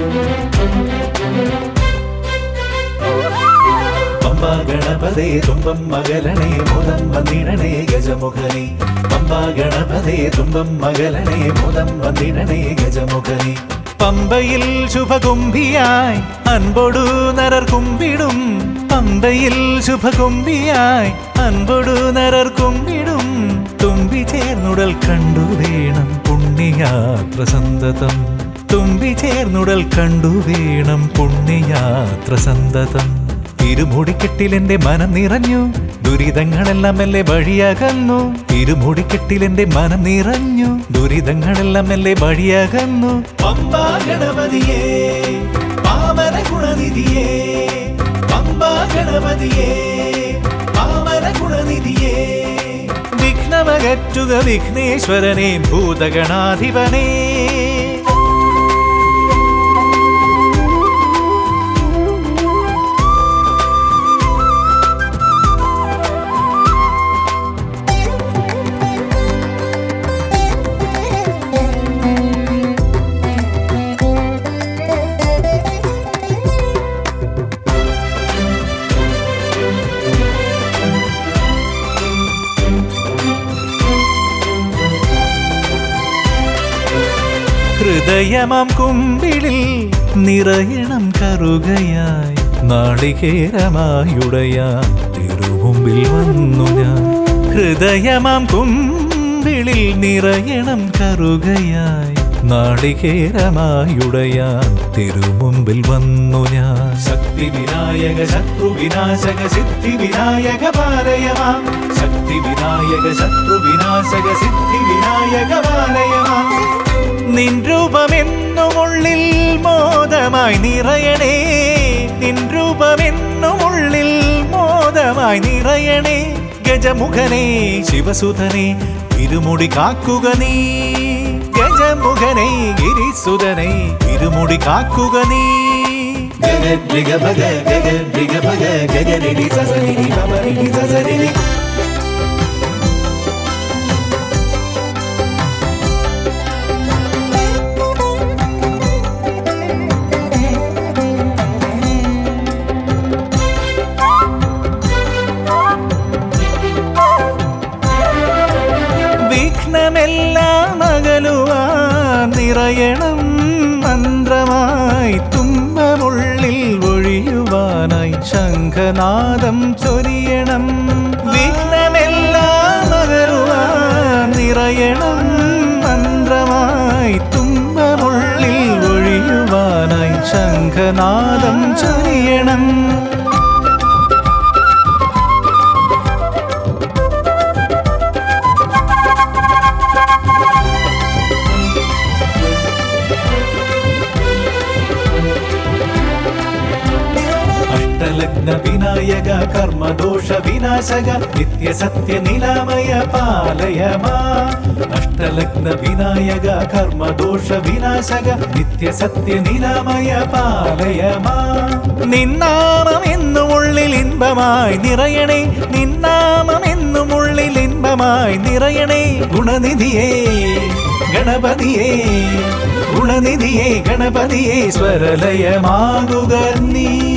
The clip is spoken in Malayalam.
പമ്പ ഗണപതേ തുമ്പം മകലണേ മുതം വന്നിടണേ ഗജമുഖനെ പമ്പ ഗണപതേ തുമ്പം മകലണേ മുതം വന്നിടണേ ഗജമുഖനെ പമ്പയിൽ ശുഭകുംഭിയായി അൻപൊടു നരർ കുമ്പിടും പമ്പയിൽ ശുഭകുംഭിയായി അൻപൊടു നരർ കുമ്പിടും തുമ്പി ചേർന്നുടൽ കണ്ടു വേണം പുണ്യയാത്ര സന്തതം തുമ്പി ചേർന്നുടൽ കണ്ടു വേണം പുണ്യയാത്ര സന്തതം ഇരുമുടിക്കെട്ടിലെന്റെ മനം നിറഞ്ഞു ദുരിതങ്ങളെല്ലാം മെല്ലെ വഴിയകന്നു ഇരുമുടിക്കെട്ടിലെന്റെ മനം നിറഞ്ഞു ദുരിതങ്ങളെല്ലാം മെല്ലെ വഴിയകന്നു പമ്പാ ഗണപതിയേ പാവന ഗുണനിധിയേ പമ്പാ ഗണപതിയേ പാവന ഗുണനിധിയേ വിഘ്നമകറ്റുക വിഘ്നേശ്വരനെ ഭൂതഗണാധിപനേ ഹൃദയമം കുമ്പിളിൽ നിറയണം കറുകയായി നാളികേരമായുടയാൻ തിരുമുമ്പിൽ വന്നു ഞാൻ ഹൃദയമം കുമ്പിളിൽ നിറയണം കറുകയായി നാളികേരമായുടയാൻ തിരുമുമ്പിൽ വന്നു ഞാൻ ശക്തി വിനായക ശത്രു വിനാശക സിദ്ധി വിനായക പാലയമാം ശക്തി വിനായക ശത്രു വിനാശക സിദ്ധി വിനായക പാലയമാം നിൻ രൂപമെന്നുമുള്ളിൽ മോദമായി നിറയണേ നിൻ രൂപമെന്നുമുള്ളിൽ മോദമായി നിറയണേ ഗജമുഖനെ ശിവസുധനെ ഇരുമുടി കാക്കുക നീ ഗജമുഖനെ ഗിരിസുധനെ ഇരുമുടി കാക്കുക നീ ഗഗ ഭഗ ഗഗ ഭഗ ഭഗ ഗഗനിധി സസനിധി പമനിധി സസനിധി വിഘ്നമെല്ലാം അകലുവാൻ നിറയണം മന്ത്രമായി തുമ്പമുള്ളിൽ ഒഴിയുവാനായി ശംഖനാദം ചൊരിയണം വിഘ്നമെല്ലാം അകലുവാൻ നിറയണം മന്ത്രമായി തുമ്പമുള്ളിൽ ഒഴിയുവാനായി ശംഖനാദം ചൊരിയണം അഷ്ടലഗ്ന വിനായക കർമ്മദോഷ വിനാശക നിത്യ സത്യ നിലാമയ പാലയമാ അഷ്ടലഗ്ന വിനായക കർമ്മദോഷ വിനാശക നിത്യ സത്യ നിലാമയ പാലയമാ നിന്നാമം എന്നും ഉള്ളിൽ ഇൻപമായി നിറയണേ നിന്നാമം എന്നും ഉള്ളിൽ ഇൻപമായി നിറയണേ ഗുണനിധിയേ ഗണപതിയേ ഗുണനിധിയേ ഗണപതിയേ സ്വരലയമാകുക നീ